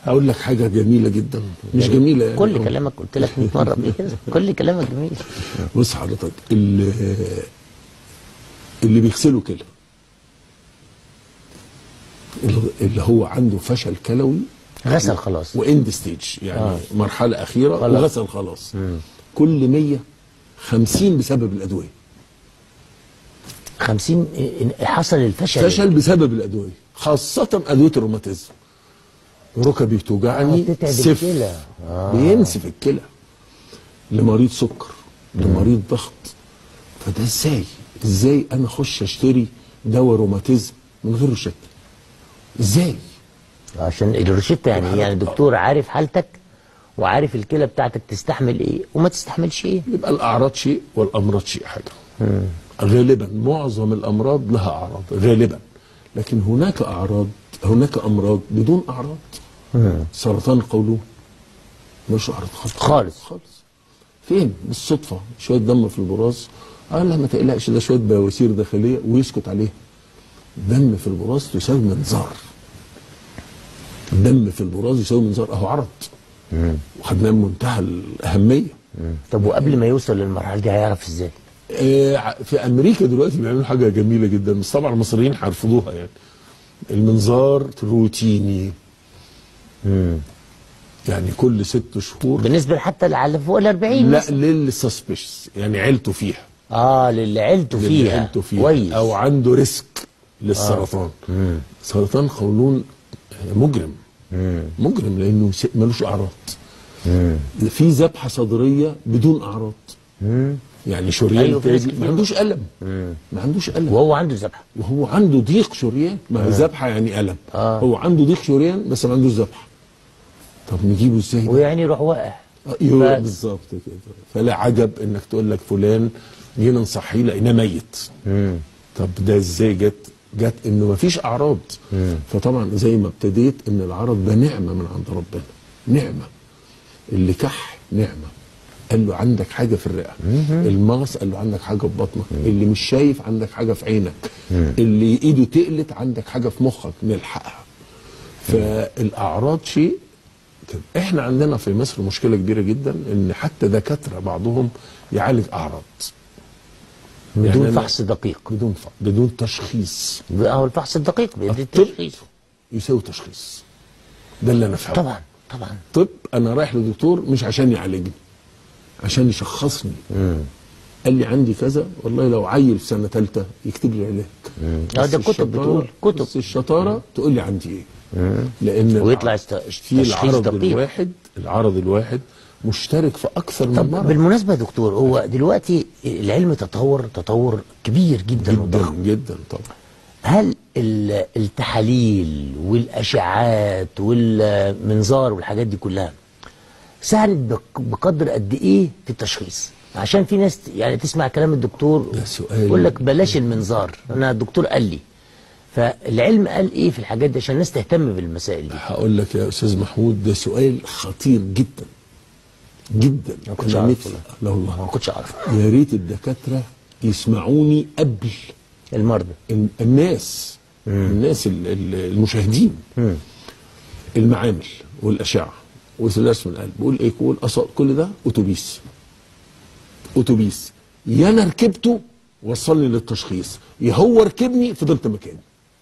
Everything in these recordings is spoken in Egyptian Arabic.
هقول لك حاجه جميله جدا مش جميله يعني كل كلامك قلت لك 100 مره قبل كده كل كلامك جميل بص حضرتك اللي, اللي بيغسلوا كلى اللي هو عنده فشل كلوي غسل خلاص واند ستيج يعني آه. آه. مرحله اخيره خلاص. وغسل خلاص كل 100 50 بسبب الادويه 50 إن- حصل الفشل فشل بسبب الادويه خاصه ادويه الروماتيزم ركبي بتوجعني آه، بتتعب سف الكلى. آه. بينسف الكلى لمريض سكر لمريض ضغط فده ازاي ازاي انا اخش اشتري دواء روماتيزم من غير روشته ازاي عشان الروشته يعني يعني الدكتور عارف حالتك وعارف الكلى بتاعتك تستحمل ايه وما تستحملش ايه يبقى الاعراض شيء والامراض شيء حاجه غالبا معظم الامراض لها اعراض غالبا لكن هناك اعراض هناك امراض بدون اعراض سرطان القولون مش اعراض خالص خالص. خالص فين بالصدفه شويه دم في البراز قال لا ما تقلقش ده شويه بواسير داخليه ويسكت عليها دم في البراز تساوي منظار دم في البراز يساوي منظار اهو عرض وخدناه بمنتهى الاهميه طب وقبل ما يوصل للمرحله دي هيعرف ازاي آه، في امريكا دلوقتي بيعملوا حاجه جميله جدا بس طبعا المصريين هيرفضوها يعني المنظار روتيني يعني كل ست شهور بالنسبه حتى على فوق ال 40 لا مثلا. للسسبشس يعني عيلته فيها اه للي عيلته للي فيها عيلته فيها كويس او عنده ريسك للسرطان سرطان قولون آه، مجرم مجرم لانه س- ملوش اعراض في ذبحه صدريه بدون اعراض يعني شريان أيوة، في ناس تاجي كتير. ما عندوش الم ما عندوش الم وهو عنده ذبحه وهو عنده ضيق شريان ما هي ذبحه يعني الم آه. هو عنده ضيق شريان بس ما عندوش ذبحه طب نجيبه ازاي ده؟ ويعني يروح واقع آه، ايوه بس. بالظبط كده فلا عجب انك تقول لك فلان جينا نصحيه لقيناه ميت طب ده ازاي جت جت انه ما فيش اعراض فطبعا زي ما ابتديت ان العرض ده نعمه من عند ربنا نعمه اللي كح نعمه قال له عندك حاجه في الرئه المغص قال له عندك حاجه في بطنك اللي مش شايف عندك حاجه في عينك اللي ايده تقلت عندك حاجه في مخك نلحقها فالاعراض شيء كده. احنا عندنا في مصر مشكله كبيره جدا ان حتى دكاتره بعضهم يعالج اعراض بدون يعني أنا- فحص دقيق بدون ف... بدون تشخيص هو الفحص الدقيق بيدي الطب التشخيص يساوي تشخيص ده اللي انا فاهمه طبعا طبعا طب انا رايح لدكتور مش عشان يعالجني عشان يشخصني قال لي عندي كذا والله لو عيل في سنه ثالثه يكتب لي علاج آه، بس ده كتب الشطارة- بتقول، كتب. بس الشطاره تقول لي عندي ايه لان ويطلع الع- است- في تشخيص العرض دقيق. الواحد العرض الواحد مشترك في اكثر من طب مرض بالمناسبه يا دكتور هو دلوقتي العلم تطور تطور كبير جدا جدا وضخم جدا طبعا هل ال- التحاليل والاشعاعات والمنظار والحاجات دي كلها ساعدت بق- بقدر قد ايه في التشخيص عشان في ناس يعني تسمع كلام الدكتور ده سؤال. يقول لك بلاش المنظار انا الدكتور قال لي فالعلم قال ايه في الحاجات دي عشان الناس تهتم بالمسائل دي هقول لك يا استاذ محمود ده سؤال خطير جدا جدا ما كنتش أنا أعرف نفسي- والله. لا والله ما كنتش اعرف يا ريت الدكاتره يسمعوني قبل المرضى ال- الناس الناس ال- ال- المشاهدين المعامل والاشعه وثلاث من القلب والايكو والاصوات كل ده اتوبيس اتوبيس يا انا ركبته وصلني للتشخيص يا هو ركبني فضلت مكاني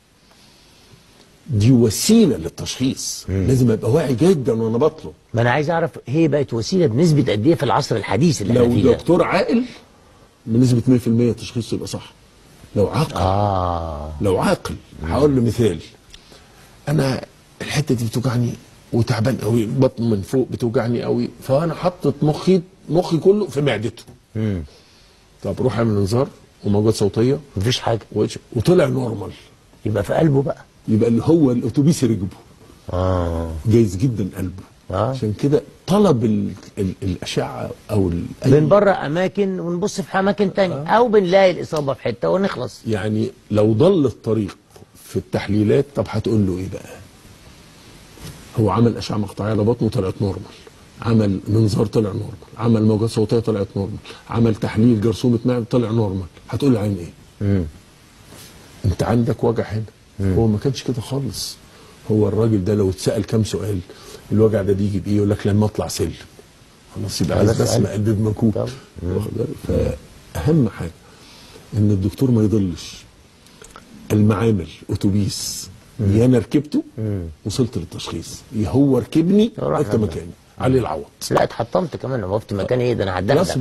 دي وسيله للتشخيص لازم ابقى واعي جدا وانا بطلب ما انا عايز اعرف هي بقت وسيله بنسبه قد ايه في العصر الحديث اللي احنا لو فيه ده دكتور عاقل بنسبه 100% تشخيصه يبقى صح لو عاقل اه لو عاقل هقول له مثال انا الحته دي بتوجعني وتعبان قوي بطن من فوق بتوجعني قوي فانا حطت مخي مخي كله في معدته طب روح اعمل انذار وموجات صوتيه مفيش حاجه وإيش- وطلع نورمال يبقى في قلبه بقى يبقى اللي هو الاتوبيس ركبه اه جايز جدا قلبه آه. عشان كده طلب ال ال الاشعه او ال- أي- من بره اماكن ونبص في اماكن تانية او بنلاقي الاصابه في حته ونخلص يعني لو ضل الطريق في التحليلات طب هتقول له ايه بقى هو عمل اشعه مقطعيه على بطنه طلعت نورمال عمل منظار طلع نورمال عمل موجات صوتيه طلعت نورمال عمل تحليل جرثومه معده طلع نورمال هتقول له عين ايه انت عندك وجع هنا هو ما كانش كده خالص هو الراجل ده لو اتسال كام سؤال الوجع ده بيجي بايه يقول لك لما اطلع سلم خلاص يبقى عايز خلاص بس قال. مقدد مجهود طبعا. واخد بالك؟ فاهم حاجه ان الدكتور ما يضلش المعامل اتوبيس يا انا ركبته وصلت للتشخيص يا هو ركبني راح انت خدها. مكاني علي العوض لا اتحطمت كمان وقفت مكان ايه ده انا خلاص هدخل